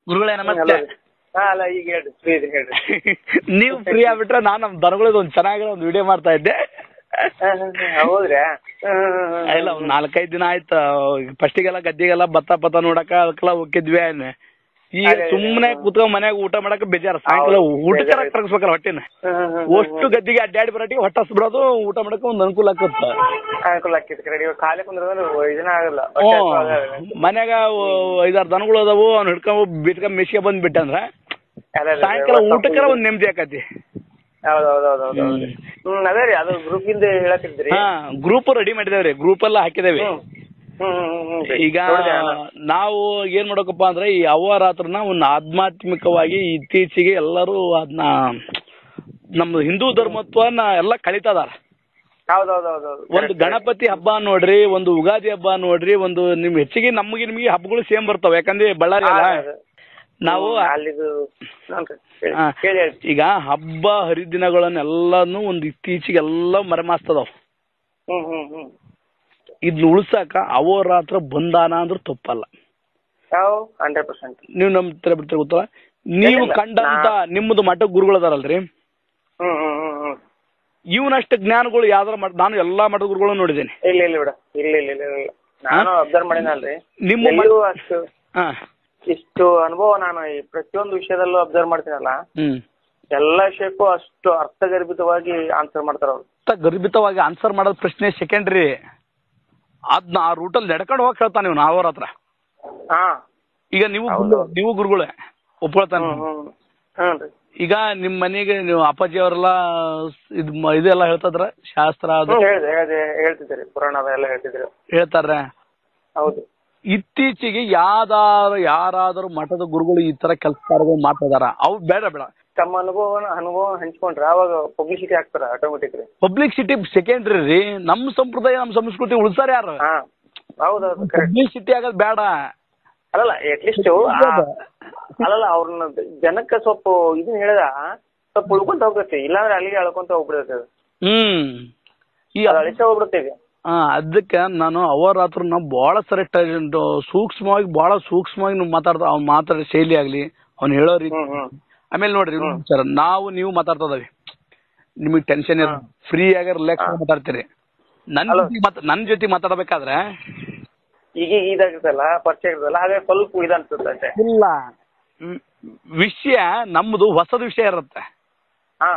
ಗುರುಗಳೇ ನಮಸ್ತೆ ಹಾ ಅಲ್ಲ ಈಗ ಹೇಳ್ರಿ ಫ್ರೀ ಇದೆ ಹೇಳ್ರಿ ನೀವು ಫ್ರೀ ಆಗ್ಬಿಟ್ರೆ ನಾನು ನಮ್ಮ ದನಗಳದ್ದು ಒಂದು ಚೆನ್ನಾಗಿರೋ ಒಂದು ವಿಡಿಯೋ ಮಾಡ್ತಾ ಇದ್ದೆ ಹಾ, ಹಾ, ಹಾ, ಹೌದ್ರಾ ಹಾ, ಹಾ, ಹಾ, ಹಾ. ಇಲ್ಲ ಒಂದ್ ನಾಲ್ಕೈದು ದಿನ ಆಯ್ತು ಫಸ್ಟಿಗೆಲ್ಲ ಗದ್ದೆಗೆಲ್ಲ ಭತ್ತ ಪತ್ತ ನೋಡಕ ಅದಕ್ಕೆಲ್ಲ ಹೋಗಿದ್ವಿ ಈಗ ಅದೇ, ಅದೇ, ಸುಮ್ಮನೆ ಹಾ. ಕೂತ್ಕೊಂಡ್ ಮನ್ಯಾಗ ಊಟ ಮಾಡಕ್ ಬೇಜಾರ ಸಾಯಂಕಾಲ ಹೌದು, ಊಟಕ್ಕೆ ಬೇಜಾರ್ ತರಸ್ಬೇಕಲ್ಲ ಹೊಟ್ಟಿನ ಹಾ, ಹಾ, ಹಾ, ಅಷ್ಟು ಗದ್ದಿಗೆ ಅಡ್ಡಾಡಿ ಬರಟಿಗೆ ಹೊಟ್ಟೆ ಹಸ್ಬಿಡೋದು ಊಟ ಮಾಡಕ್ಕೆ ಒಂದು ಅನುಕೂಲ ಆಕತ್ತ ಹಾ, ಅನುಕೂಲ ಆಕ್ಕೈತಿ ಕರೆ ಇವಾಗ ಖಾಲಿ ಕುಂದ್ರದ್ರೆ ಇದನ್ನ ಆಗಲ್ಲ ಹೊಟ್ಟೆ ಹಸ್ವು ಆಗಲ್ಲ. ಮನ್ಯಾಗ ಐದಾರು ದನಗಳು ಅದಾವು ಅವ್ನು ಹಿಡ್ಕೊಂಡ್ ಬಿಟ್ಕೊಂಡ್ ಮೆಸ್ಗೆ ಬಂದ್ಬಿಟ್ಟಂದ್ರ ಅದೇ, ಅದೇ, ಸಾಯಂಕಾಲ ಹೊಟ್ಟೆ ಊಟಕ್ಕೆ ಹಸ್ವು ಒಂದ್ ನೆಮ್ಮದಿ ಆಕತಿ ಹೌದ್ ಹೌದ್ ಹೌದ್ ಹೌದ್ ಹೌದ್. ಹ್ಮ್ ಅದೇ ರೀ ಅದು ಗ್ರೂಪ್ ಇಂದ ಹೇಳತ್ತಿದ್ರಿ ಹಾ ಗ್ರೂಪ್ ರೆಡಿ ಮಾಡಿದೇವ್ರಿ ಗ್ರೂಪ್ ಎಲ್ಲ ಹಾಕಿದೇವಿ ಹ್ಮ್ ಹ್ಮ್ ಹ್ಮ್ ಹ್ಮ್ ಹ್ಮ್ ರೀ. ಈಗ ನೋಡ್ದೆ ನಾನು. ನಾವು ಏನ್ ಮಾಡಬೇಕಪ್ಪ ಅಂದ್ರೆ ಈ ಅವರಾತ್ರನ ಒಂದು ಆಧ್ಯಾತ್ಮಿಕವಾಗಿ ಇತ್ತೀಚೆಗೆ ಎಲ್ಲರೂ ಅದನ್ನ ನಮ್ಮ ಹಿಂದೂ ಧರ್ಮತ್ವನ ಎಲ್ಲ ಕಳಿತಾ ಇದಾರ ಹೌದ್ ಹೌದ್ ಹೌದ್ ಹೌದ್. ಒಂದು Correct, ಗಣಪತಿ ಹಬ್ಬ ನೋಡ್ರಿ ಒಂದು ಉಗಾದಿ ಹಬ್ಬ ನೋಡ್ರಿ ಒಂದು ನಿಮ್ ಹೆಚ್ಚಿಗೆ ನಮಗೆ ನಿಮಗೆ ಹಬ್ಬಗಳು ಸೇಮ್ ಬರ್ತಾವ ಯಾಕಂದ್ರೆ ಬಳ್ಳಾರಿ correct. ಅಲ್ಲ ಹಾ, ಅದೇ. ನಾವು ಹ್ಮ್, ಅಲ್ಲಿದು ನೋಡ್ರಿ ಹೇಳಿ. ಹಾ. ಹೇಳಿ ಹೇಳಿ. ಈಗ ಹಬ್ಬ ಹರಿದಿನಗಳನ್ನೆಲ್ಲಾನು ಒಂದು ಇತ್ತೀಚೆಗೆ ಎಲ್ಲ ಮರೆಮಾಸ್ತದಾವ್ ಹ್ಮ್ ಹ್ಮ್ ಹ್ಮ್ ಇದ್ನ ಉಳ್ಸಾಕ ಅಹೋರಾತ್ರ ಬಂದಾನ ಅಂದ್ರೂ ತಪ್ಪಲ್ಲ ಯಾವ ಹಂಡ್ರೆಡ್ ಪರ್ಸೆಂಟ್ ನೀವು ನಮ್ ತರ ಬಿಡ್ತೀರ ಗೊತ್ತಲ್ಲ ನೀವು ಇಲ್ಲ, ಕಂಡಂತ ನಾ- ನಿಮ್ಮದು ಮಠ ಗುರುಗಳದಾರಲ್ರಿ ಹ್ಮ್ ಹ್ಮ್ ಹ್ಮ್ ಹ್ಮ್ ಇವನಷ್ಟು ಜ್ಞಾನಗಳು ಯಾವ್ದಾರ ಮಠ ನಾನು ಎಲ್ಲಾ ಮಠದ ಗುರುಗಳು ನೋಡಿದ್ದೇನೆ ಇಲ್ಲ ಇಲ್ಲ ಬಿಡ ಇಲ್ಲ ಇಲ್ಲ ಇಲ್ಲ ಇಲ್ಲ ನಾನು ಅಬ್ಸರ್ವ್ ಮಾಡಿನಲ್ರಿ ನಿಮ್ಮ ಎಲ್ಲಿಯೂ ಅಷ್ಟು ಹಾ ಇಷ್ಟು ಅನುಭವ ನಾನು ಈ ಪ್ರತಿಯೊಂದು ವಿಷಯದಲ್ಲೂ ಅಬ್ಸರ್ವ್ ಮಾಡ್ತೀನಲ್ಲ ಹ್ಮ್ ಎಲ್ಲ ವಿಷಯಕ್ಕೂ ಅಷ್ಟು ಅರ್ಥಗರ್ಭಿತವಾಗಿ ಆನ್ಸರ್ ಮಾಡ್ತಾರ ಅವ್ರು ಅಷ್ಟ ಗರ್ಭಿತವಾಗಿ ಆನ್ಸರ್ ಮಾಡೋದ್ ಪ್ರಶ್ನೆ ಸೆಕೆಂಡ್ರಿ ಅದ್ನ ಆ ರೂಟಲ್ಲಿ ನಡ್ಕೊಂಡು ಹೋಗಿ ಹೇಳ್ತಾನೆ ಇವನು ಅವ್ರ ಹತ್ರ ಹಾ ಈಗ ನೀವು ಹೌದು. ಗುರು- ನೀವು ಗುರುಗಳೇ ಒಪ್ಕೊಳ್ತಾನೆ ಹ್ಮ್ ಹ್ಮ್ ಹ್ಞೂ ರೀ ಈಗ ನಿಮ್ ಮನೆಗೆ ನೀವು ಅಪ್ಪಾಜಿ ಅವರೆಲ್ಲ ಇದು ಮ- ಇದೆಲ್ಲ ಹೇಳ್ತದ್ರ ಶಾಸ್ತ್ರ ಅದು ಹ್ಮ್ ಹೇಳಿದೆ ಹೇಳಿದೆ ಹೇಳ್ತಿದ್ದೀರಿ ಪುರಾಣದ ಎಲ್ಲ ಹೇಳ್ತಿದ್ರು ಹೇಳ್ತಾರ ಹೌದು ಇತ್ತೀಚೆಗೆ ಯಾವ್ದಾರು ಯಾರಾದರೂ ಮಠದ ಗುರುಗಳು ಈ ತರ ಕೆಲಸ ಕಾರ್ಯಗಳು ಮಾಡ್ತಿದಾರ ಅವು ಬೇಡ ಬೇಡ ತಮ್ಮ ಅನುಭವನ ಅನುಭವ ಹಂಚ್ಕೊಂಡ್ರೆ ಅವಾಗ ಪಬ್ಲಿಸಿಟಿ ಆಗ್ತಾರ ಆಟೋಮೆಟಿಕ್ ರೀ ಪಬ್ಲಿಸಿಟಿ ಸೆಕೆಂಡ್ರಿ ರೀ ನಮ್ಮ ಸಂಪ್ರದಾಯ ನಮ್ಮ ಸಂಸ್ಕೃತಿ ಉಳಿಸಾರ ಯಾರು ಹಾ ಹೌದೌದು ಕರೆಕ್ಟ್ ಪಬ್ಲಿಸಿಟಿ ಆಗೋದ್ ಬೇಡ ಅಲ್ಲಲ್ಲ ಅಟ್ಲೀಸ್ಟ್ ಅಲ್ಲಲ್ಲ ಅವ್ರನ್ನ ಜನಕ್ಕೆ ಸ್ವಲ್ಪ ಇದನ್ನ ಹೇಳಿದ ಸ್ವಲ್ಪ ಉಳ್ಕೊಂತ ಹೋಗ್ತೈತಿ ಇಲ್ಲಾಂದ್ರೆ ಅಲ್ಲಿಗೆ ಅಳ್ಕೊಂತ ಹೋಗ್ಬಿಡ್ತೈತಿ ಅದು ಹ್ಮ್ ಈ ಅದು ಅಳಿಸ ಹೋಗ್ಬಿಡ್ತೈತಿ ಆ, ಅದಕ್ಕೆ ನಾನು ಅವರಾತ್ರ ನಾವು ಬಹಳ ಸರಿ ಟ- ಸೂಕ್ಷ್ಮವಾಗಿ ಬಹಳ ಸೂಕ್ಷ್ಮವಾಗಿ ನಾವು ಮಾತಾಡ್ತಾ ಅವ್ನು ಮಾತಾಡೋ ಶೈಲಿ ಆಗ್ಲಿ ಅವ್ನು ಹೇಳೋ ರೀತಿ ಹ್ಮ್ ಹ್ಮ್ ಆಮೇಲೆ ನೋಡ್ರಿ ಸರ್ ನಾವು ನೀವು ಮಾತಾಡ್ತಾ ಇದಾವೆ ನಿಮಗೆ ಟೆನ್ಷನ್ ಇರ ಫ್ರೀ ಆಗಿ ರಿಲ್ಯಾಕ್ಸ್ ಮಾತಾಡ್ತೀರಿ ನನ್ನ Hello. ಜೊತೆ ಮಾತ್- ನನ್ನ ಜೊತೆ ಮಾತಾಡ್ಬೇಕಾದ್ರೆ ಈಗ ಇದಾಗಿರ್ತಲ್ಲ ಪರಿಚಯ ಇರ್ತಲ್ಲ ಹಾಗೆ ಸ್ವಲ್ಪ ಇದು ಅನ್ಸುತ್ತೆ ಅಷ್ಟೇ ಇಲ್ಲ ವಿ- ವಿಷಯ ನಮ್ದು ಹೊಸದು ವಿಷಯ ಇರುತ್ತೆ ಹಾ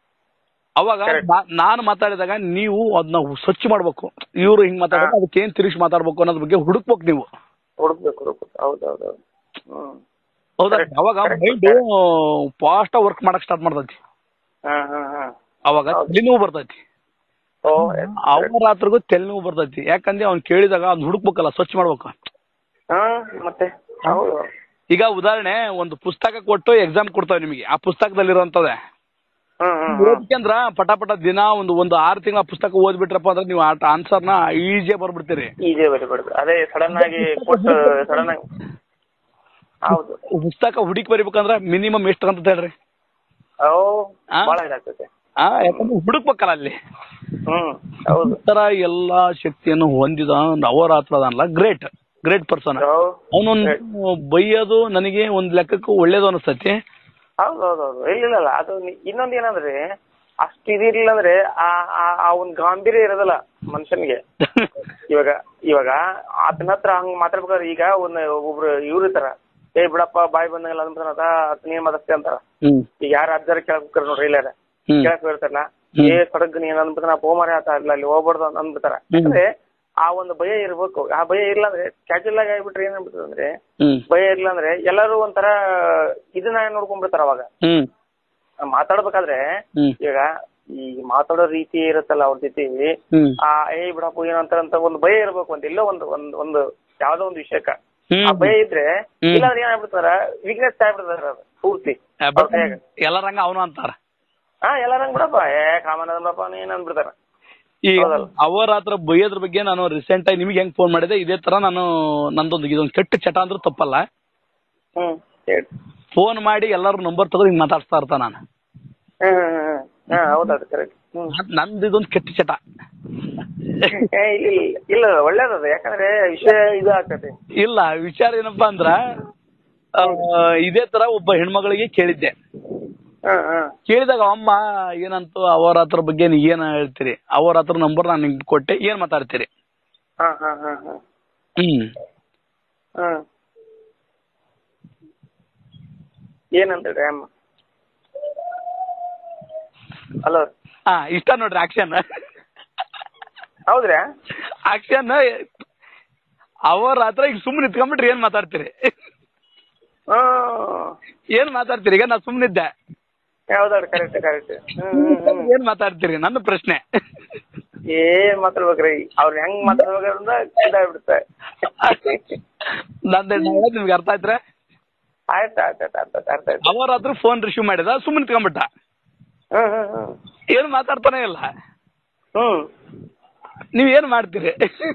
ಅವಾಗ Correct. ನಾ- ನಾನು ಮಾತಾಡಿದಾಗ ನೀವು ಅದನ್ನ ಸ್ವಚ್ಛ ಮಾಡ್ಬೇಕು ಇವ್ರು ಹಿಂಗ್ ಮಾತಾಡಬೇಕು ಅದಕ್ಕೆ ಏನ್ ತಿರುಗಿಸಿ ಮಾತಾಡ್ಬೇಕು ಅನ್ನೋದ್ರ ಬಗ್ಗೆ ಹುಡುಕ್ಬೇಕು ನೀವು ಹುಡುಕ್ಬೇಕು ಹುಡುಕ್ಬೇಕು ಹೌದು ಹೌದು ಹೌದು ಹ್ಮ್ ಹೌದಾ Correct. ಅವಾಗ Correct. ಮೈಂಡ್ ಫಾಸ್ಟ್ ವರ್ಕ್ ಮಾಡಕ್ ಸ್ಟಾರ್ಟ್ ಮಾಡ್ತೈತಿ ಹಾ ಹಾ ಹಾ ಅವಾಗ ಹೌದು. ತಲೆನೋವು ಬರ್ತೈತಿ ಓ ಅವ್ರ ರಾತ್ರಿಗೂ ತಲೆನೋವು ಬರ್ತೈತಿ ಯಾಕಂದ್ರೆ ಅವ್ನ್ ಕೇಳಿದಾಗ ಅವ್ನ್ ಹುಡುಕ್ಬೇಕಲ್ಲ ಸ್ವಚ್ಛ ಮಾಡ್ಬೇಕು ಹಾ ಮತ್ತೆ ಹೌದು ಈಗ ಉದಾಹರಣೆ ಒಂದು ಪುಸ್ತಕ ಕೊಟ್ಟು ಎಕ್ಸಾಮ್ ಕೊಡ್ತಾವೆ ನಿಮಗೆ ಆ ಪುಸ್ತಕದಲ್ಲಿರುವಂತದ್ದೇ ಹ್ಮ್ ಹ್ಮ್ ಹ್ಮ್ ಓದ್ಕಂದ್ರ ಪಟ ಪಟ ದಿನ ಒಂದು ಒಂದು ಆರು ತಿಂಗಳ ಪುಸ್ತಕ ಓದ್ಬಿಟ್ರಪ್ಪ ಅಂದ್ರೆ ನೀವು ಆನ್ಸರ್ನ ಈಜಿಯಾಗಿ ಬರ್ಬಿಡ್ತೀರಿ ಈಜಿ ಬರಿಬಾರ್ದು ಅದೇ ಸಡನ್ ಆಗಿ ಕೊಟ್ಟು ಸಡನ್ ಆಗಿ ಹೌದು ಪುಸ್ತಕ ಹುಡುಕಿ ಬರಿಬೇಕಂದ್ರ ಮಿನಿಮಮ್ ಎಷ್ಟು ಅಂತ ಹೇಳ್ರಿ ಓ ಆ? ಭಾಳ ಇದಾಗ್ತೈತೆ ಆ ಯಾಕಂದ್ರೆ ಹುಡುಕ್ಬೇಕಲ್ಲ ಅಲ್ಲಿ ಹ್ಮ್ ಹೌದು ಈ ತರ ಎಲ್ಲಾ ಶಕ್ತಿಯನ್ನು ಹೊಂದಿದ ನವರಾತ್ರ ಅದಲ್ಲ ಗ್ರೇಟ್ ಗ್ರೇಟ್ ಪರ್ಸನ್ ಹೌದು ಅವನೊಂದು ಬೈಯೋದು ನನಗೆ ಒಂದ್ ಲೆಕ್ಕಕ್ಕೂ ಒಳ್ಳೇದು ಅನಿಸ್ತೈತಿ ಹೌದು ಹೌದು ಹೌದು ಇಲ್ಲ ಇಲ್ಲ ಇಲ್ಲ ಅದು ನಿ- ಇನ್ನೊಂದ್ ಏನಂದ್ರೆ ಅಷ್ಟು ಇದಿರ್ಲಿಲ್ಲ ಅಂದ್ರೆ ಆ ಆ- ಆ ಒಂದ್ ಗಾಂಭೀರ್ಯ ಇರೋದಿಲ್ಲ ಮನುಷ್ಯನಿಗೆ ಇವಾಗ ಇವಾಗ ಆತನ ಹತ್ರ ಹಂಗ್ ಮಾತಾಡ್ಬೇಕಾದ್ರೆ ಈಗ ಒಂದ್ ಒಬ್ರು ಇವ್ರು ಇರ್ತಾರ ಏ ಬಿಡಪ್ಪ ಬಾಯ್ ಬಂದಂಗಲ್ಲ ಅಂದ್ಬಿಡ್ತಾನ ಆತ ನೀನ್ ಮಾತಾಡ್ತಿ ಅಂತಾರ ಹ್ಮ್ ಈಗ ಯಾರು ಅಜ್ಜಾರ ಕೇಳಕ್ ಹೋಗ್ತಾರ ನೋಡ್ರಿ ಇಲ್ಲಾರ ಹ್ಮ್ ಕೇಳಕ್ ಹೋಗಿರ್ತಾರಲ್ಲ ಹ್ಮ್. ಏ ಸಡಗ್ ನೀನ್ ಅಂದ್ಬಿಡ್ತಾನ ಪೋಮಾರಿ ಆತ ಇಲ್ಲ ಅಲ್ಲಿ ಹೋಗ್ಬಾರ್ದು ಅಂತ ಅಂದ್ಬಿಡ್ತಾರ ಹ್ಮ್. ಅಂದ್ರೆ ಆ ಒಂದು ಭಯ ಇರ್ಬೇಕು ಆ ಭಯ ಇಲ್ಲ ಅಂದ್ರೆ ಕ್ಯಾಜುವಲ್ ಆಗಿ ಆಗ್ಬಿಟ್ರೆ ಏನಾಗ್ಬಿಡ್ತದೆ ಅಂದ್ರೆ ಹ್ಮ್ ಭಯ ಇಲ್ಲ ಅಂದ್ರೆ ಎಲ್ಲರೂ ಒಂಥರ ಇದನ್ನ ನೋಡ್ಕೊಂಡ್ಬಿಡ್ತಾರ ಅವಾಗ ಹ್ಮ್ ಮಾತಾಡ್ಬೇಕಾದ್ರೆ ಹ್ಮ್ ಈಗ ಈ ಮಾತಾಡೋ ರೀತಿ ಇರುತ್ತಲ್ಲ ಅವ್ರ ಜೊತೆ ಹ್ಮ್ ಆ ಏ ಬಿಡಪ್ಪ ಏನಂತ ಅಂತ ಒಂದು ಭಯ ಇರ್ಬೇಕು ಅಂತ ಎಲ್ಲೋ ಒಂದು ಒಂದು ಒಂದು ಯಾವ್ದೋ ಒಂದು ವಿಷಯಕ್ಕ ಆ ಭಯ ಹ್ಮ್ ಇದ್ರೆ ಹ್ಮ್. ಇಲ್ಲಾಂದ್ರೆ ಏನಾಗ್ಬಿಡ್ತಾರ ವೀಕ್ನೆಸ್ ಆಗ್ಬಿಡ್ತಾರ ಅದು ಪೂರ್ತಿ ಅವ್ರ ಕೈಯಾಗ. ಎಲ್ಲರಂಗ ಅವನು ಅಂತಾರ ಹಾ ಎಲ್ಲಾರಂಗ್ ಬಿಡಪ್ಪ ಏ ಕಾಮನ್ ಅದಪ್ಪ ನೀನ್ ಅಂದ್ಬಿಡ್ತಾರ ಈಗ ಹೌದಲ್ಲ. ಅವರಾತ್ರ ಬೈಯೋದ್ರ ಬಗ್ಗೆ ನಾನು ರೀಸೆಂಟ್ ಆಗಿ ನಿಮಗೆ ಹೆಂಗ್ ಫೋನ್ ಮಾಡಿದೆ ಇದೇ ತರ ನಾನು ನಂದೊಂದು ಇದೊಂದು ಕೆಟ್ಟ ಚಟ ಅಂದ್ರೂ ತಪ್ಪಲ್ಲ ಹ್ಮ್ ಹೇಳಿ ಫೋನ್ ಮಾಡಿ ಎಲ್ಲಾರು ನಂಬರ್ ತಗೊಂಡು ಹಿಂಗ್ ಮಾತಾಡ್ಸ್ತಾ ಇರ್ತ ನಾನು ಹ್ಮ್ ಹ್ಮ್ ಹ್ಮ್ ಹಾ ಹೌದದು ಕರೆಕ್ಟ್ ಹ್ಮ್ ನಾನ್- ನಂದು ಇದೊಂದು ಕೆಟ್ಟ ಚಟ ಏ ಇಲ್ಲ ಇಲ್ಲ ಇಲ್ಲ ಒಳ್ಳೇದದು ಯಾಕಂದ್ರೆ ವಿಷಯ ಇದು ಆಗ್ತದೆ ಇಲ್ಲ ವಿಚಾರ ಏನಪ್ಪಾ ಅಂದ್ರ ಆ, ಇದೇ ತರ ಒಬ್ಬ ಹೆಣ್ಮಗಳಿಗೆ ಕೇಳಿದ್ದೆ ಹ್ಮ್ ಹ್ಮ್ ಕೇಳಿದಾಗ ಅಮ್ಮ ಏನಂತು ಅವರ ಹತ್ರ ಬಗ್ಗೆ ನೀ ಏನ್ ಹೇಳ್ತೀರಿ ಅವರ ಹತ್ರ ನಂಬರ್ ನಾನು ನಿಮ್ಗೆ ಕೊಟ್ಟೆ ಏನ್ ಮಾತಾಡ್ತೀರಿ ಹಾ ಹಾ ಹಾ ಹಾ ಹ್ಮ್ ಹ್ಮ್ ಏನಂತೇಳಿ ಅಮ್ಮ ಹಲೋ ಹಾ ಇಷ್ಟ ನೋಡ್ರಿ ಆಕ್ಷನ್ ಹೌದ್ರಾ ಆಕ್ಷನ್ ಅವರ ಹತ್ರ ಈಗ ಸುಮ್ಮನೆ ನಿಂತ್ಕೊಂಡ್ಬಿಟ್ರಿ ಏನ್ ಮಾತಾಡ್ತೀರಿ ಹ್ಮ್ ಏನ್ ಮಾತಾಡ್ತೀರಿ ಈಗ ನಾ ಸುಮ್ಮನಿದ್ದೆ ಯಾವ್ದಾದ್ರು ಕರೆಕ್ಟ್ ಕರೆಕ್ಟ್ ಹ್ಮ್ ಹ್ಮ್ ಏನ್ ಮಾತಾಡ್ತೀರಿ ನನ್ನ ಪ್ರಶ್ನೆ ಏನ್ ಮಾತಾಡ್ಬೇಕ್ರಿ ಅವ್ರ ಹೆಂಗ್ ಮಾತಾಡ್ಬೇಕಂದ್ರ ಇದಾಗ್ಬಿಡುತ್ತೆ ನಂದು ನಿಮ್ಗೆ ಅರ್ಥ ಆಯ್ತ್ರೆ ಆಯ್ತು ಆಯ್ತು ಆಯ್ತು ಅರ್ಥ ಆಯ್ತು ಅರ್ಥ ಆಯ್ತು ಅವರ ಹತ್ರ ಫೋನ್ ರಿಸೀವ್ ಮಾಡಿದ ಸುಮ್ಮನೆ ನಿಂತ್ಕೊಂಡ್ಬಿಟ್ಟ ಹ್ಮ್ ಹ್ಮ್ ಹ್ಮ್ ಏನ್ ಮಾತಾಡ್ತಾನೆ ಇಲ್ಲ ಹ್ಮ್ ನೀವ್ ಏನ್ ಮಾಡ್ತೀರಿ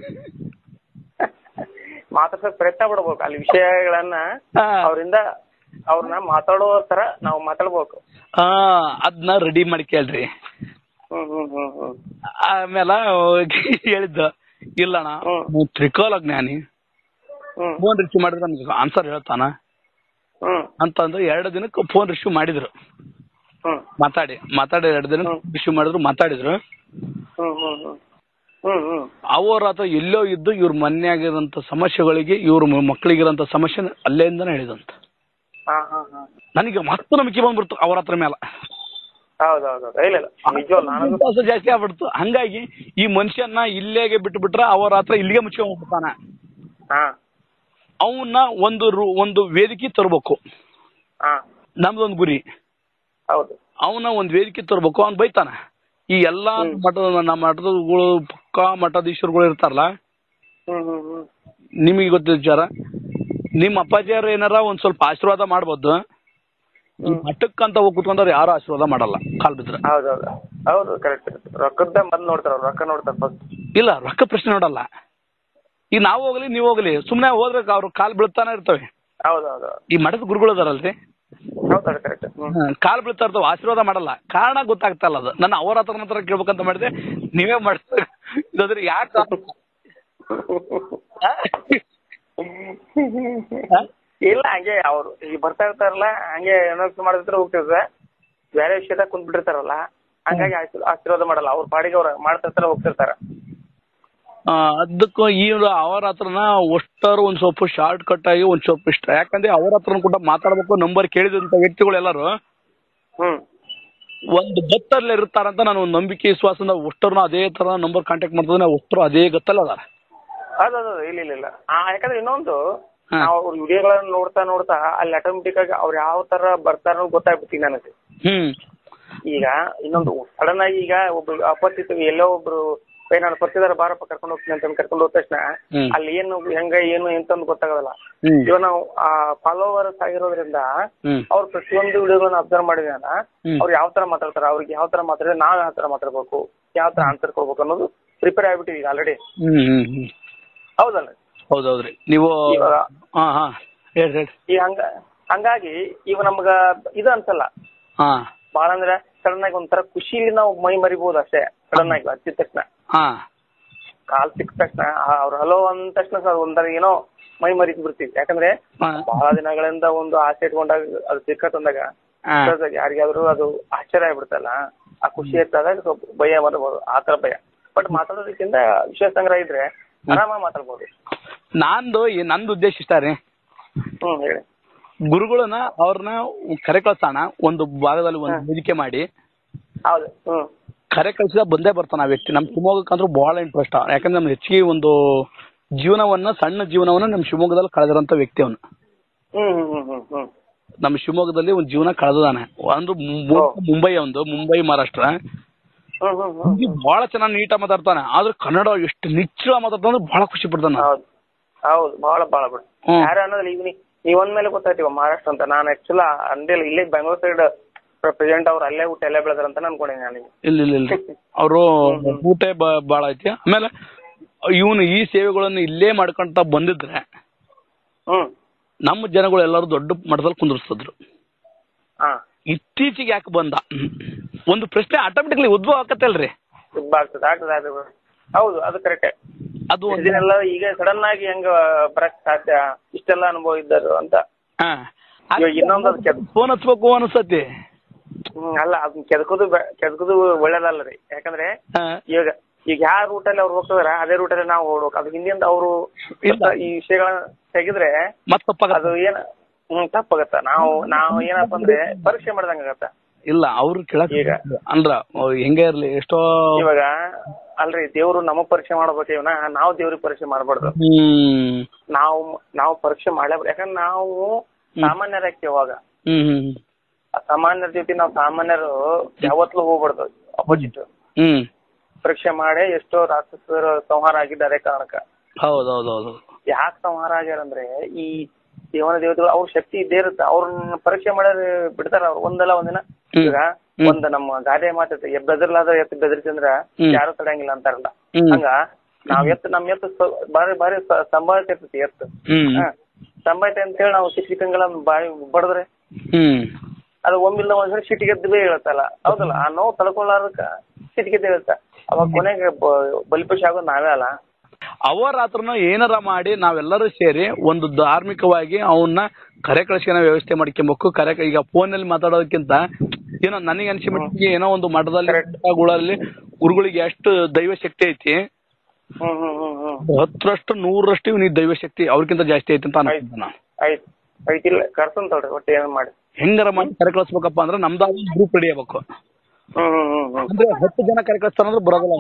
ಮಾತಾಡ್ಸಕ್ ಪ್ರಯತ್ನ ಪಡ್ಬೇಕು ಅಲ್ಲಿ ವಿಷಯಗಳನ್ನ ಹಾ. ಅವರಿಂದ ಅವ್ರನ್ನ ಮಾತಾಡೋ ತರ ನಾವು ಮಾತಾಡ್ಬೇಕು ಹಾ ಅದನ್ನ ರೆಡಿ ಮಾಡಿ ಕೇಳ್ರಿ ಹ್ಮ್ ಹ್ಮ್ ಹ್ಮ್ ಹ್ಮ್ ಆಮೇಲೆ ಹೋಗಿ ಹೇಳಿದ್ದು ಇಲ್ಲಣ್ಣ ಹ್ಮ್. ನೀವು ತ್ರಿಕೋಲ ಜ್ಞಾನಿ ಹ್ಮ್ ಫೋನ್ ರಿಸೀವ್ ಮಾಡಿದ್ರೆ ನಮ್ಗೆ ಆನ್ಸರ್ ಹೇಳ್ತಾನ ಹ್ಮ್ ಅಂತಂದು ಎರಡು ದಿನಕ್ಕೆ ಫೋನ್ ರಿಸೀವ್ ಮಾಡಿದ್ರು ಹ್ಮ್ ಮಾತಾಡಿ ಮಾತಾಡಿ ಎರಡು ದಿನ ಹ್ಮ್. ರಿಸೀವ್ ಮಾಡಿದ್ರು ಮಾತಾಡಿದ್ರು ಹ್ಮ್ ಹ್ಮ್ ಹ್ಮ್ ಹ್ಮ್ ಹ್ಮ್ ಅವ್ರ ಹತ್ರ ಎಲ್ಲೋ ಇದ್ದು ಇವ್ರ ಮನೆಯಾಗಿರೋಂಥ ಸಮಸ್ಯೆಗಳಿಗೆ ಇವ್ರ ಮಕ್ಕಳಿಗಿರೋಂಥ ಸಮಸ್ಯೆ ಅಲ್ಲೇಂದನೇ ಹೇಳಿದಂತ ಹಾ ಹಾ ಹಾ ನನಗೆ ಮತ್ತೆ ನಂಬಿಕೆ ಬಂದ್ಬಿಡ್ತು ಅವ್ರ ಹತ್ರ ಮೇಲೆ ಹೌದು ಹೌದು ಹೌದು ಇಲ್ಲ ಇಲ್ಲ ನಿಜವಲ್ಲ ನನಗೂ ವಿಶ್ವಾಸ ಜಾಸ್ತಿ ಆಗ್ಬಿಡ್ತು ಹಂಗಾಗಿ ಈ ಮನುಷ್ಯನ ಇಲ್ಲೇಗೆ ಬಿಟ್ಬಿಟ್ರೆ ಅವ್ರ ಹತ್ರ ಇಲ್ಲಿಗೆ ಮುಚ್ಕೊಂಡ್ಬಿಡ್ತಾನ ಹಾ ಅವನ್ನ ಒಂದು ರು- ಒಂದು ವೇದಿಕೆ ತರ್ಬೇಕು ಹಾ ನಮ್ದೊಂದು ಗುರಿ ಹೌದು ಅವನ ಒಂದು ವೇದಿಕೆ ತರ್ಬೇಕು ಅವ್ನು ಬೈತಾನ ಈ ಎಲ್ಲಾ ಹ್ಮ್. ಮಠದ ನಮ್ಮ ಮಠದಗಳು ಪಕ್ಕ ಮಠಾಧೀಶರುಗಳು ಇರ್ತಾರಲ್ಲ ಹ್ಮ್ ಹ್ಮ್ ಹ್ಮ್ ನಿಮಗೆ ಗೊತ್ತಿದ್ದ ವಿಚಾರ ನಿಮ್ಮ ಅಪ್ಪಾಜಿಯವ್ರು ಏನಾರ ಒಂದ್ ಸ್ವಲ್ಪ ಆಶೀರ್ವಾದ ಮಾಡ್ಬೋದು ಈ ಮಠಕ್ಕಂತ ಹೋಗಿ ಕುತ್ಕೊಂಡವ್ರು ಯಾರು ಆಶೀರ್ವಾದ ಮಾಡಲ್ಲ ಕಾಲ್ ಬಿದ್ರೆ ಹೌದು ಹೌದು ಹೌದು ಕರೆಕ್ಟ್ ರೊಕ್ಕದ ಬಂದ್ ನೋಡ್ತಾರ ಅವ್ರು ರೊಕ್ಕ ನೋಡ್ತಾರ ಫಸ್ಟ್ ಇಲ್ಲ ರೊಕ್ಕ ಪ್ರಶ್ನೆ ನೋಡಲ್ಲ ಈಗ ನಾವು ಹೋಗ್ಲಿ ನೀವು ಹೋಗ್ಲಿ ಸುಮ್ನೆ ಹೋದ್ರೆ ಅವ್ರು ಕಾಲ್ ಬೀಳ್ತಾನೆ ಇರ್ತವೆ ಹೌದು ಹೌದು ಈ ಮಠದ ಗುರುಗಳು ಅದಾರಲ್ರಿ ಹೌದು ಕರೆಕ್ಟ್ ಹ್ಮ್ ಕಾಲ್ ಬೀಳ್ತಾ ಇರ್ತಾವ ಆಶೀರ್ವಾದ ಮಾಡಲ್ಲ ಕಾರಣ ಗೊತ್ತಾಗ್ತಾ ಇಲ್ಲ ಅದು ನಾನು ಅವ್ರ ಹತ್ರ ಮಾತ್ರ ಕೇಳ್ಬೇಕಂತ ಮಾಡಿದೆ ನೀವೇ ಮಾಡ್ತಾರೆ ಇದಾದ್ರೆ ಯಾಕೆ ಇಲ್ಲ ಹಂಗೆ ಅವ್ರು ಈಗ ಬರ್ತಾ ಇರ್ತಾರಲ್ಲ ಹಂಗೆ ಏನೋ ಮಾಡಿದ್ರೆ ಹೋಗ್ತಿರ್ತಾರೆ ಬೇರೆ ವಿಷಯದಾಗ ಕುಂತ್ ಬಿಟ್ಟಿರ್ತಾರಲ್ಲ ಹಂಗಾಗಿ ಆಶೀರ್- ಆಶೀರ್ವಾದ ಮಾಡಲ್ಲ ಅವ್ರ ಪಾಡಿಗೆ ಅವ್ರು ಮಾಡ್ತಿರ್ತಾರ ಹೋಗ್ತಿರ್ತಾರ ಅದಕ್ಕೂ ಈ ಅವರ ಹತ್ರನ ಒಷ್ಟಾರು ಒಂದ್ ಸ್ವಲ್ಪ ಶಾರ್ಟ್ ಕಟ್ ಆಗಿ ಒಂದ್ ಸ್ವಲ್ಪ ಇಷ್ಟ ಯಾಕಂದ್ರೆ ಅವ್ರ ಹತ್ರ ಕೂಡ ಮಾತಾಡ್ಬೇಕು ನಂಬರ್ ಕೇಳಿದಂತ ವ್ಯಕ್ತಿಗಳು ಎಲ್ಲರೂ ಹ್ಮ್ ಒಂದು ಗತ್ತಲ್ಲಿ ಇರ್ತಾರಂತ ನಾನು ಒಂದು ನಂಬಿಕೆ ವಿಶ್ವಾಸದಿಂದ ಒಷ್ಟರ್ನ ಅದೇ ತರ ನಂಬರ್ ಕಾಂಟ್ಯಾಕ್ಟ್ ಮಾಡ್ತಿದ್ರೆ ಒಟ್ಟರು ಅದೇ ಗತ್ತಲ್ಲಿ ಅದಾರ ಹೌದು ಹೌದು ಇಲ್ಲ ಇಲ್ಲ ಇಲ್ಲ ಆ, ಯಾಕಂದ್ರೆ ಇನ್ನೊಂದು ಹಾ. ನಾವು ಅವ್ರ ವಿಡಿಯೋಗಳನ್ನ ನೋಡ್ತಾ ನೋಡ್ತಾ ಅಲ್ಲಿ ಆಟೋಮೆಟಿಕ್ ಆಗಿ ಅವ್ರು ಯಾವ ತರ ಬರ್ತಾರ ಗೊತ್ತಾಗ್ಬಿಡ್ತೀನಿ ನನಗೆ ಹ್ಮ್ ಈಗ ಇನ್ನೊಂದು ಸಡನ್ ಆಗಿ ಈಗ ಒಬ್ರು ಅಪರಿಚಿತ ಎಲ್ಲೋ ಒಬ್ರು ಏ ನಾನು ಬರ್ತಿದಾರೆ ಬಾರಪ್ಪ ಕರ್ಕೊಂಡು ಹೋಗ್ತೀನಿ ಅಂತ ಕರ್ಕೊಂಡು ಹೋದ ತಕ್ಷಣ ಹ್ಮ್. ಅಲ್ಲಿ ಏನು ಹೆಂಗ ಏನು ಎಂತಂದು ಗೊತ್ತಾಗೋದಿಲ್ಲ ಹ್ಮ್ ಇವಾಗ ನಾವು ಆ ಫಾಲೋವರ್ಸ್ ಆಗಿರೋದ್ರಿಂದ ಹ್ಮ್ ಅವ್ರ ಪ್ರತಿಯೊಂದು ವಿಡಿಯೋಗಳನ್ನ ಅಬ್ಸರ್ವ್ ಮಾಡಿದಾಗ ಹ್ಮ್. ಅವ್ರು ಯಾವ ತರ ಮಾತಾಡ್ತಾರೆ ಅವ್ರಿಗೆ ಯಾವ ತರ ಮಾತಾಡಿದ್ರೆ ನಾವ್ ಯಾವ ತರ ಮಾತಾಡ್ಬೇಕು ಯಾವ ತರ ಆನ್ಸರ್ ಕೊಡ್ಬೇಕು ಅನ್ನೋದು ಪ್ರಿಪೇರ್ ಆಗ್ಬಿಟ್ಟಿದೆ ಆಲ್ರೆಡಿ ಹ್ಮ್ ಹ್ಮ್ ಹ್ಮ್ ಹೌದಲ್ಲ ಹೌದೌದ್ರಿ ನೀವು ಇವಾಗ ಹಾ ಹಾ ಹೇಳ್ರಿ ಹೇಳ್ರಿ ಈ ಹಂಗ ಹಂಗಾಗಿ ಇವ ನಮ್ಗ ಇದು ಅನ್ಸಲ್ಲ ಹಾ ಬಾಳ ಅಂದ್ರೆ ಸಡನ್ ಆಗಿ ಒಂಥರ ಖುಷಿಲಿ ನಾವು ಮೈ ಮರಿಬಹುದು ಅಷ್ಟೇ ಸಡನ್ ಆಗಿ ಹಚ್ಚಿದ ತಕ್ಷಣ ಹಾ ಕಾಲ್ ಸಿಕ್ಕ ತಕ್ಷಣ ಅವ್ರು ಹಲೋ ಅಂದ ತಕ್ಷಣ ಸರ್ ಒಂಥರ ಏನೋ ಮೈ ಮರಿತು ಬಿಡ್ತೀವಿ ಯಾಕಂದ್ರೆ ಹಾ. ಬಹಳ ದಿನಗಳಿಂದ ಒಂದು ಆಸೆ ಇಟ್ಕೊಂಡಾಗ ಅದು ಸಿಕ್ಕ ತಂದಾಗ ಹಾ. ಯಾರಿಗಾದ್ರೂ ಅದು ಆಶ್ಚರ್ಯ ಆಗ್ಬಿಡ್ತಲ್ಲ ಆ ಖುಷಿ ಇರ್ತಾಗ ಸ್ವಲ್ಪ ಭಯ ಬರ್ಬೋದು ಆ ತರ ಭಯ ಬಟ್ ಮಾತಾಡೋದಕ್ಕಿಂತ ವಿಷಯ ಸಂಗ್ರಹ ಇದ್ರೆ ಆರಾಮಾಗಿ ಮಾತಾಡ್ಬೋದು ನಂದು ಈ- ನಂದು ಉದ್ದೇಶ ಇಷ್ಟ ರೀ ಹ್ಮ್ ಹೇಳಿ ಗುರುಗಳನ್ನ ಅವ್ರನ್ನ ಕರೆ ಕಳ್ಸೋಣ ಒಂದು ಭಾಗದಲ್ಲಿ ಒಂದು ವೇದಿಕೆ ಮಾಡಿ ಹೌದು ಹ್ಮ್ ಕರೆ ಕಳ್ಸಿದ ಬಂದೇ ಬರ್ತಾನ ಆ ವ್ಯಕ್ತಿ ನಮ್ಮ ಶಿವಮೊಗ್ಗಕ್ಕಂದ್ರೂ ಬಹಳ ಇಂಟ್ರೆಸ್ಟ್ ಯಾಕಂದ್ರೆ ನಮ್ಗೆ ಹೆಚ್ಚಿಗೆ ಒಂದು ಜೀವನವನ್ನ ಸಣ್ಣ ಜೀವನವನ್ನ ನಮ್ಮ ಶಿವಮೊಗ್ಗದಲ್ಲಿ ಕಳೆದಿರೋಂಥ ವ್ಯಕ್ತಿ ಅವನು ಹ್ಮ್ ಹ್ಮ್ ಹ್ಮ್ ಹ್ಮ್ ಹ್ಮ್ ನಮ್ಮ ಶಿವಮೊಗ್ಗದಲ್ಲಿ ಒಂದು ಜೀವನ ಕಳೆದಾನೆ ಒಂದು ಮು- ಮುಂಬೈ ಒಂದು ಮುಂಬೈ ಮಹಾರಾಷ್ಟ್ರ ಹ್ಮ್ ಹ್ಮ್ ಹ್ಮ್ ಇಲ್ಲಿ ಬಹಳ ಚೆನ್ನಾಗಿ ನೀಟಾಗಿ ಮಾತಾಡ್ತಾನೆ ಆದ್ರೆ ಕನ್ನಡ ಎಷ್ಟು ನಿಚ್ಚಳ ಮಾತಾಡ್ತಾನೆ ಬಹಳ ಖುಷಿ ಪಡ್ತಾನೆ ಹೌದು ಹೌದು ಬಹಳ ಬಹಳ ಬಿಡು ಹ್ಮ್. ಯಾರು ಅನ್ನೋದಿಲ್ಲ ಈಗ ನೀ ನೀವ್ ಒಂದ್ಮೇಲೆ ಗೊತ್ತಾಯ್ತಿವ ಮಹಾರಾಷ್ಟ್ರ ಅಂತ ನಾನು ಆಕ್ಚುಲ್ ಅಂದಿಲ್ಲ ಇಲ್ಲೇ ಬೆಂಗಳೂರು ಸೈಡ್ ಪ್ರೆಸಿಡೆಂಟ್ ಅವ್ರು ಅಲ್ಲೇ ಹುಟ್ಟಿ ಅಲ್ಲೇ ಬೆಳೆದಾರ ಅಂತ ಅನ್ಕೊಂಡಿನಿ ನನಗೆ ಇಲ್ಲ ಇಲ್ಲ ಇಲ್ಲ ಅವರು ಊಟ ಬಹಳ ಐತಿ ಆಮೇಲೆ ಇವನು ಈ ಸೇವೆಗಳನ್ನು ಇಲ್ಲೇ ಮಾಡ್ಕೊಂತ ಬಂದಿದ್ರೆ ಹ್ಮ್ ನಮ್ಮ ಜನಗಳು ಎಲ್ಲರೂ ದೊಡ್ಡ ಮಟ್ಟದಲ್ಲಿ ಕುಂದಿರ್ಸ್ತಿದ್ರು ಹಾ ಇತ್ತೀಚೆಗೆ ಯಾಕೆ ಬಂದ ಒಂದು ಪ್ರಶ್ನೆ ಆಟೋಮೆಟಿಕ್ಲಿ ಉದ್ಭವ ಆಕತ್ತಲ್ರಿ ತುಂಬಾ ಆಗ್ತದೆ ಆಗ್ತದೆ ಆಗ್ತದೆ ಬಿಡು. ಹೌದು ಅದು ಕರೆಕ್ಟ್ ಅದು ಒಂದು ಇದನ್ನೆಲ್ಲ ಈಗ ಸಡನ್ ಆಗಿ ಹೆಂಗ ಬರಕ್ ಸಾಧ್ಯ ಇಷ್ಟೆಲ್ಲ ಅನುಭವ ಇದ್ದರು ಅಂತ ಹಾ ಇವಾಗ ಇನ್ನೊಂದು ಅದು ಕೆದ್ ಫೋನ್ ಹಚ್ಬೇಕು ಅನ್ಸತಿ ಹ್ಮ್ ಅಲ್ಲ ಅದನ್ನ ಕೆದಕೋದು ಬೆ- ಕೆದಕೋದು ಒಳ್ಳೇದಲ್ಲ ರೀ ಯಾಕಂದ್ರೆ ಹಾ ಇವಾಗ ಈಗ ಯಾವ ರೂಟಲ್ಲಿ ಅವ್ರು ಹೋಗ್ತಾರ ಅದೇ ರೂಟಲ್ಲಿ ನಾವು ಓಡ್ಬೇಕು ಅದು ಹಿಂದಿಂದ ಅವರು ಇಲ್ಲ. ಈ ವಿಷಯಗಳನ್ನ ತೆಗೆದ್ರೆ ಮತ್ ತಪ್ಪಾಗ ಅದು ಏನ ಹ್ಮ್ ತಪ್ಪಾಗತ್ತ ನಾವು ನಾವು ಏನಪ್ಪ ಅಂದ್ರೆ ಪರೀಕ್ಷೆ ಮಾಡ್ದಂಗ ಆಗತ್ತ ಇಲ್ಲ ಅವ್ರು ಕೇಳಕ್ ಈಗ. ಅಂದ್ರ ಅವ್ರು ಹೆಂಗೆ ಇರ್ಲಿ ಎಷ್ಟೋ ಇವಾಗ ಅಲ್ರಿ ದೇವ್ರು ನಮಗ್ ಪರೀಕ್ಷೆ ಮಾಡ್ಬೇಕು ಇವನ ನಾವು ದೇವ್ರಿಗೆ ಪರೀಕ್ಷೆ ಮಾಡ್ಬಾರ್ದು ಹ್ಮ್ ನಾವು ನಾವು ಪರೀಕ್ಷೆ ಮಾಡ್ಲೇಬೇಕು ಯಾಕಂದ್ರೆ ನಾವು ಸಾಮಾನ್ಯರಾಗ್ತೀವಿ ಅವಾಗ ಹ್ಮ್ ಹ್ಮ್ ಆ ಸಾಮಾನ್ಯರ ಜೊತೆ ನಾವು ಸಾಮಾನ್ಯರು ಯಾವತ್ತೂ ಹೋಗ್ಬಾರ್ದು ಅಪೋಸಿಟ್ ಹ್ಮ್ ಪರೀಕ್ಷೆ ಮಾಡಿ ಎಷ್ಟೋ ರಾಕ್ಷಸರು ಸಂಹಾರ ಆಗಿದ್ದಾರೆ ಕಾರಣಕ್ಕ ಹೌದ್ ಹೌದ್ ಹೌದು ಯಾಕೆ ಸಂಹಾರ ಆಗ್ಯಾರಂದ್ರೆ ಈ ದೇವನ ದೇವತೆಗಳು ಅವ್ರ ಶಕ್ತಿ ಇದ್ದೇ ಇರುತ್ತೆ ಅವ್ರನ್ನ ಪರೀಕ್ಷೆ ಮಾಡೋದು ಬಿಡ್ತಾರ ಅವ್ರು ಒಂದಲ್ಲ ಒಂದಿನ ಹ್ಮ್. ಈಗ ಹ್ಮ್. ಒಂದ್ ನಮ್ಮ ಗಾದೆ ಮಾತೈತೆ ಎಬ್ ಬೆದರ್ಲಾದ ಎತ್ತು ಬೆದರಿಸಿ ಅಂದ್ರ ಹ್ಮ್. ಯಾರು ತಡಂಗಿಲ್ಲ ಅಂತಾರಲ್ಲ ಹ್ಮ್. ಹಂಗ ನಾವ್ ಎತ್ತು ನಮ್ ಎತ್ತು ಸ- ಬಾರಿ ಬಾರಿ ಸ- ಸಂಭಾವಿತ ಇರ್ತೈತಿ ಎತ್ತು ಹ್ಮ್ ಹ. ಸಂಭಾವಿತ ಅಂತ ಹೇಳಿ ನಾವು ಸಿಕ್ ಸಿಕ್ಕಂಗೆಲ್ಲ ಬಾಯಿ ಬಡದ್ರೆ ಹ್ಮ್ ಅದು ಒಮ್ಮಿಲ್ಲ ಒಂದ್ಸರಿ ಸಿಟ್ಟಿಗೆದ್ದು ಬೇ ಹೇಳತ್ತಲ್ಲ ಹೌದಲ್ಲ ಆ ನೋವು ತಡ್ಕೊಳ್ಳಾರ್ದಕ್ಕ ಸಿಟ್ಟಿಗೆದ್ದು ಹೇಳುತ್ತ ಅವಾಗ ಕೊನೆಗೆ ಬ- ಬಲಿಪಶು ಆಗೋದು ನಾವೇ ಅಲ್ಲ ಅವರಾತ್ರನ ಏನಾರ ಮಾಡಿ ನಾವೆಲ್ಲರೂ ಸೇರಿ ಒಂದು ಧಾರ್ಮಿಕವಾಗಿ ಅವನ್ನ ಕರೆ ಕಳಿಸ್ಕೊಳೋ ವ್ಯವಸ್ಥೆ ಮಾಡ್ಕೊಬೇಕು ಕರೆ ಈಗ ಫೋನಲ್ಲಿ ಮಾತಾಡೋದಕ್ಕಿಂತ ಏನೋ ನನಗೆ ಅನ್ಸಿ ಮಟ್ಟಿಗೆ ಏನೋ ಒಂದು ಮಠದಲ್ಲಿ ಗುಳಲ್ಲಿ ಗುರುಗಳಿಗೆ ಎಷ್ಟು ದೈವ ಶಕ್ತಿ ಐತಿ ಹ್ಮ್ ಹ್ಮ್ ಹ್ಮ್ ಹ್ಮ್ ಹತ್ತರಷ್ಟು ನೂರರಷ್ಟು ಇವ್ನಿಗೆ ದೈವ ಶಕ್ತಿ ಅವ್ರಿಗಿಂತ ಜಾಸ್ತಿ ಐತಿ ಅಂತ ಅನ್ಕೊಂಡೆ ನಾನು ಆಯ್ತು ಐತಿಲ್ಲ ಕರ್ಸನ್ ತಗೊಳ್ರಿ ಒಟ್ಟು ಏನ್ ಮಾಡಿ ಹೆಂಗಾರ ಮಾಡಿ ಕರೆ ಕಳಿಸ್ಬೇಕಪ್ಪ ಅಂದ್ರೆ ನಮ್ದಾದ ಗ್ರೂಪ್ ರೆಡಿ ಆಗ್ಬೇಕು ಹ್ಮ್ ಹ್ಮ್ ಹ್ಮ್ ಹ್ಮ್ ಅಂದ್ರೆ ಹತ್ತು ಜನ ಕರೆ ಕಳಿಸ್ತಾರಂದ್ರೆ ಬರೋದಿಲ್ಲ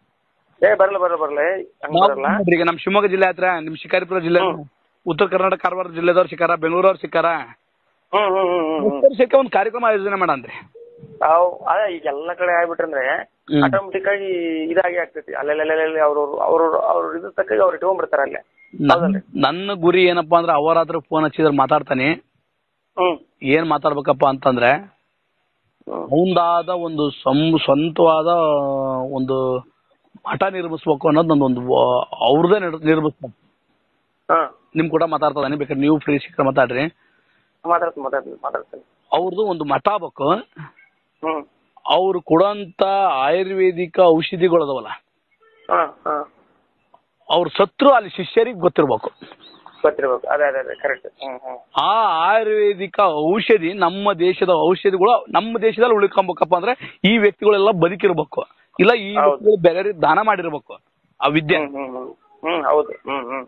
ಏ ಬರಲ್ಲ ಬರಲ್ಲ ಬರಲ್ಲ ಏ, ಹಂಗ್ ನಾವು ಬರಲ್ಲ ನೋಡ್ರಿ, ಈಗ ನಮ್ಮ ಶಿವಮೊಗ್ಗ ಜಿಲ್ಲೆ ಹತ್ರ ನಿಮ್ ಶಿಕಾರಿಪುರ ಜಿಲ್ಲೆ ಉತ್ತರ ಕರ್ನಾಟಕ ಕಾರವಾರ ಜಿಲ್ಲೆದವ್ರು ಸಿಕ್ಕಾರ ಬೆಂಗಳೂರವ್ರು ಸಿಕ್ಕಾರ ಹ್ಮ್ ಹ್ಮ್ ಹ್ಮ್ ಹ್ಮ್ ಹ್ಮ್ ವರ್ಷಕ್ಕೆ ಒಂದು ಕಾರ್ಯಕ್ರಮ ಆಯೋಜನೆ ಮಾಡಂದ್ರಿ ಅವ್ ಅದ ಈಗ ಎಲ್ಲ ಕಡೆ ಆಗ್ಬಿಟ್ರಂದ್ರೆ ಹ್ಮ್. ಆಟೋಮೆಟಿಕ್ ಆಗಿ ಇದಾಗಿ ಆಗ್ತೈತಿ ಅಲ್ಲೆಲ್ಲೆಲ್ಲೆಲ್ಲಿ ಅವ್ರವ್ರು ಅವ್ರವ್ರು ಅವ್ರ ಇದು ತಕ್ಕ ಅವ್ರು ಇಟ್ಕೊಂಡ್ಬಿಡ್ತಾರ ಅಲ್ಲೇ ಹೌದಲ್ರಿ ನನ್ನ ಗುರಿ ಏನಪ್ಪಾ ಅಂದ್ರೆ ಅವರಾದ್ರೂ ಫೋನ್ ಹಚ್ಚಿದ್ರೆ ಮಾತಾಡ್ತಾನೆ ಹ್ಮ್ ಏನ್ ಮಾತಾಡ್ಬೇಕಪ್ಪ ಅಂತಂದ್ರೆ ಹ್ಮ್ ಅವಂದಾದ ಒಂದು ಸಂ ಸ್ವಂತವಾದ ಒಂದು ಮಠ ನಿರ್ಮಿಸ್ಬೇಕು ಅನ್ನೋದು ನಂದೊಂದು ವ- ಅವ್ರದ್ದೇ ನಿರ್ಮಿಸ್ತಾರೆ ಹಾ ನಿಮ್ ಕೂಡ ಮಾತಾಡ್ತದಾನೆ ಬೇಕಾದ್ರೆ ನೀವು ಫ್ರೀ ಸಿಕ್ಕರೆ ಮಾತಾಡ್ರಿ ಮಾತಾಡ್ತೀನಿ ಮಾತಾಡ್ತೀನಿ ಮಾತಾಡ್ತೀನಿ ಅವ್ರದ್ದು ಒಂದು ಮಠ ಆಗ್ಬೇಕು ಹ್ಮ್ ಅವ್ರು ಕೊಡೋಂತ ಆಯುರ್ವೇದಿಕ ಔಷಧಿಗಳು ಅದಾವಲ್ಲ ಹಾ ಹಾ ಅವ್ರ ಸತ್ರು ಅಲ್ಲಿ ಶಿಷ್ಯರಿಗೆ ಗೊತ್ತಿರ್ಬೇಕು ಗೊತ್ತಿರ್ಬೇಕು ಅದೇ ಅದೇ ಅದೇ ಕರೆಕ್ಟ್ ಹ್ಮ್ ಹ್ಮ್ ಆ ಆಯುರ್ವೇದಿಕ ಔಷಧಿ ನಮ್ಮ ದೇಶದ ಔಷಧಿಗಳು ನಮ್ಮ ದೇಶದಲ್ಲಿ ಉಳ್ಕೊಬೇಕಪ್ಪ ಅಂದ್ರೆ ಈ ವ್ಯಕ್ತಿಗಳೆಲ್ಲ ಬದುಕಿರ್ಬೇಕು ಇಲ್ಲ ಈ ಹೌದು. ವ್ಯಕ್ತಿಗಳು ಬೇರೆ ದಾನ ಮಾಡಿರ್ಬೇಕು ಆ ವಿದ್ಯೆ ಹ್ಮ್ ಹ್ಮ್ ಹ್ಮ್ ಹ್ಮ್ ಹೌದು ಹ್ಮ್ ಹ್ಮ್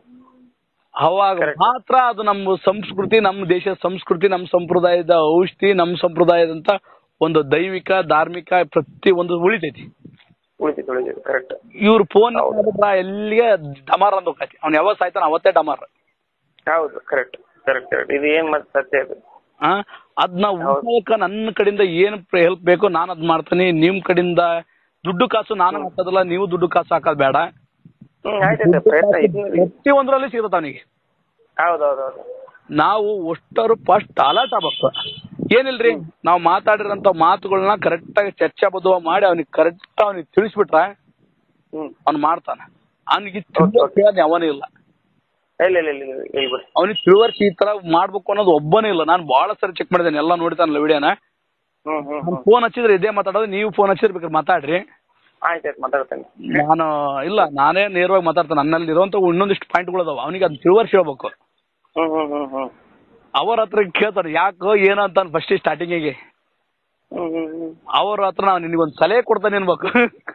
ಅವಾಗ Correct. ಮಾತ್ರ ಅದು ನಮ್ಮ ಸಂಸ್ಕೃತಿ ನಮ್ಮ ದೇಶದ ಸಂಸ್ಕೃತಿ ನಮ್ಮ ಸಂಪ್ರದಾಯದ ಔಷಧಿ ನಮ್ಮ ಸಂಪ್ರದಾಯದಂತ ಒಂದು ದೈವಿಕ ಧಾರ್ಮಿಕ ಪ್ರತಿ ಒಂದು ಉಳಿತೈತಿ ಉಳಿತೈತಿ ಉಳಿತೈತಿ ಕರೆಕ್ಟ್ ಇವ್ರ ಫೋನ್ ಹೌದು. ಮಾಡಿದ್ರ ಎಲ್ಲಿಗೆ ಡಮಾರ್ ಅಂತ ಹೋಗತಿ ಅವ್ನು ಯಾವಾಗ ಸಾಯ್ತಾನ ಅವತ್ತೇ ಡಮಾರ್ ಹೌದು ಕರೆಕ್ಟ್ ಕರೆಕ್ಟ್ ಕರೆಕ್ಟ್ ಇದು ಏನ್ ಮತ್ತೆ ಸತ್ಯ ಅದು ಆ ಅದನ್ನ ಹೌದು. ಉಪಯೋಗ ನನ್ನ ಕಡೆಯಿಂದ ಏನ್ ಹೆಲ್ಪ್ ಬೇಕು ನಾನು ಅದ್ ಮಾಡ್ತೀನಿ ನಿಮ್ ಕಡೆಯಿಂದ ದುಡ್ಡು ಕಾಸು ನಾನು ಹಾಕೋದಿಲ್ಲ ನೀವು ದುಡ್ಡು ಕಾಸು ಹಾಕೋದ್ ಬೇಡ ಹ್ಮ್ ಆಯ್ತಾಯ್ತು ಪ್ರಯತ್ನ ಇದನ್ನ ಪ್ರತಿ ಒಂದ್ರಲ್ಲಿ ಸಿಗುತ್ತೆ ಅವನಿಗೆ ಹೌದು ಹೌದು ಹೌದು ನಾವು ಅಷ್ಟರು ಫಸ್ಟ್ ಅಲರ್ಟ್ ಆಗ್ಬೇಕು ಏನಿಲ್ರಿ ನಾವು ಮಾತಾಡಿರೋಂಥ ಮಾತುಗಳನ್ನ ಕರೆಕ್ಟ್ ಆಗಿ ಚರ್ಚಾಬದ್ಧವಾಗಿ ಮಾಡಿ ಅವ್ನಿಗೆ ಕರೆಕ್ಟ್ ಅವ್ನಿಗೆ ತಿಳಿಸ್ಬಿಟ್ರೆ ಹ್ಮ್ ಅವ್ನು ಮಾಡ್ತಾನೆ ಅವ್ನಿಗೆ ಹೌದು, ಹೌದು. ತಿಳುವಳಿಕೆ ಅವನೇ ಇಲ್ಲ ಇಲ್ಲ ಇಲ್ಲ ಇಲ್ಲ ಇಲ್ಲ ಇಲ್ಲ ಬಿಡಿ ಅವ್ನಿಗೆ ತಿಳುವಳಿಕೆ ಈ ತರ ಮಾಡ್ಬೇಕು ಅನ್ನೋದು ಒಬ್ಬನೇ ಇಲ್ಲ ನಾನು ಬಹಳ ಸರಿ ಚೆಕ್ ಮಾಡಿದ್ದೇನೆ ಎಲ್ಲ ನೋಡ್ತಾನಲ್ಲ ವಿಡಿಯೋನ ಹ್ಮ್ ಹ್ಮ್ ಹ್ಮ್ ಫೋನ್ ಹಚ್ಚಿದ್ರೆ ಇದೇ ಮಾತಾಡೋದು ನೀವು ಫೋನ್ ಹಚ್ಚಿದ್ರೆ ಬೇಕಾದ್ರೆ ಮಾತಾಡ್ರಿ ಆಯ್ತಾಯ್ತು ಮಾತಾಡ್ತೇನೆ ನಾನು ಇಲ್ಲ ನಾನೇ ನೇರವಾಗಿ ಮಾತಾಡ್ತೇನೆ ನನ್ನಲ್ಲಿ ಇರುವಂತ ಇನ್ನೊಂದಿಷ್ಟು ಪಾಯಿಂಟ್ಗಳು ಅದಾವ ಅವನಿಗೆ ಅದು ತಿಳುವರ್ಸಿ ಹೇಳ್ಬೇಕು ಹ್ಮ್ ಹ್ಮ್ ಹ್ಮ್ ಹ್ಮ್ ಅವ್ರ ಹತ್ರ ಕೇಳ್ತಾರೆ ಯಾಕೋ ಏನೋ ಅಂತ ಫಸ್ಟ್ ಸ್ಟಾರ್ಟಿಂಗಿಗೆ ಹ್ಮ್ ಹ್ಮ್ ಹ್ಮ್ ಅವ್ರ ಹತ್ರ ನಾವು ನಿನಗೊಂದು ಸಲಹೆ ಕೊಡ್ತಾನೆ ಅನ್ಬೇಕು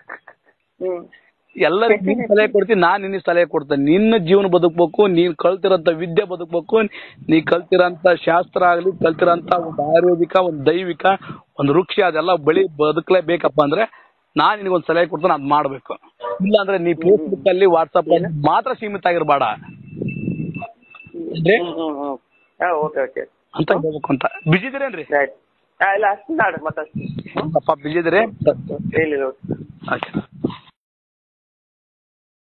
ಹ್ಮ್ ಎಲ್ಲರಿಗೂ ನೀನ್ ಸಲಹೆ ಕೊಡ್ತೀನಿ ನಾನ್ ನಿನಗೆ ಸಲಹೆ ಕೊಡ್ತೇನೆ ನಿನ್ನ ಜೀವನ ಬದುಕಬೇಕು ನೀನ್ ಕಲ್ತಿರೋಂಥ ವಿದ್ಯೆ ಬದುಕಬೇಕು ನೀ ಕಲ್ತಿರೋಂಥ ಶಾಸ್ತ್ರ ಆಗ್ಲಿ ಕಲ್ತಿರೋಂಥ ಒಂದು ಆಯುರ್ವೇದಿಕ ಒಂದು ದೈವಿಕ ಒಂದು ವೃಕ್ಷ ಅದೆಲ್ಲ ಬಳಿ ಬದುಕಲೇಬೇಕಪ್ಪ ಅಂದ್ರೆ ನಾನ್ ನಿನಗೊಂದು ಸಲಹೆ ಕೊಡ್ತೇನೆ ಅದ್ ಮಾಡ್ಬೇಕು ಇಲ್ಲ ಅಂದ್ರೆ ನೀ ಫೇಸ್ಬುಕ್ ಅಲ್ಲಿ ವಾಟ್ಸಪ್ ಅಲ್ಲಿ ಮಾತ್ರ ಸೀಮಿತ ಆಗಿರ್ಬೇಡ ಏನ್ರಿ? ಹ್ಮ್ ಹ್ಮ್ ಹ್ಮ್ ಹಾ ಓಕೆ ಓಕೆ ಅಂತ ಹೇಳ್ಬೇಕು ಅಂತ ಬಿಜಿ ಇದ್ದೀರೇನ್ರಿ ಆಯ್ತು ಹಾ ಇಲ್ಲ ಅಷ್ಟು ನಾಡ್ರಿ ಮತ್ತೆ ಅಪ್ಪ ಬಿಜಿ ಇದ್ದೀರಿ ಇಲ್ಲ ಇಲ್ಲ ಆಯ್ತು